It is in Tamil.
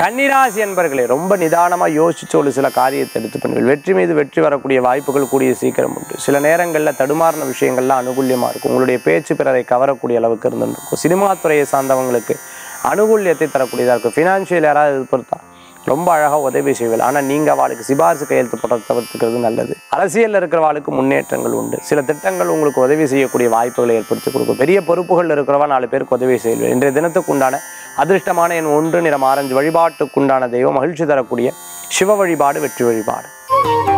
கன்னிராசி என்பர்களே ரொம்ப நிதானமாக யோசிச்சு ஒரு சில காரியத்தை எடுத்து பண்ணுவீர்கள் வெற்றி மீது வெற்றி வரக்கூடிய வாய்ப்புகள் கூடிய சீக்கிரம் உண்டு சில நேரங்களில் தடுமாறின விஷயங்கள்லாம் அனுகூல்யமாக இருக்கும் உங்களுடைய பேச்சு பிறரை கவரக்கூடிய அளவுக்கு இருந்துருக்கும் சினிமா துறையை சார்ந்தவங்களுக்கு அனுகூல்யத்தை தரக்கூடியதாக இருக்கும் ஃபினான்ஷியல் யாராவது இது பொறுத்தா ரொம்ப அழகாக உதவி செய்வீர்கள் ஆனால் நீங்கள் அவளுக்கு சிபாரிசு கையெழுத்து போட தவிர்த்துக்கிறது நல்லது அரசியலில் இருக்கிறவாளுக்கு முன்னேற்றங்கள் உண்டு சில திட்டங்கள் உங்களுக்கு உதவி செய்யக்கூடிய வாய்ப்புகளை ஏற்படுத்தி கொடுக்கும் பெரிய பொறுப்புகள் இருக்கிறவா நாலு பேருக்கு உதவி செய்வீர்கள் இன்றைய தினத்துக்கு உண்டான அதிர்ஷ்டமான என் ஒன்று நிறம் ஆரஞ்சு வழிபாட்டுக்குண்டான தெய்வம் மகிழ்ச்சி தரக்கூடிய சிவ வழிபாடு வெற்றி வழிபாடு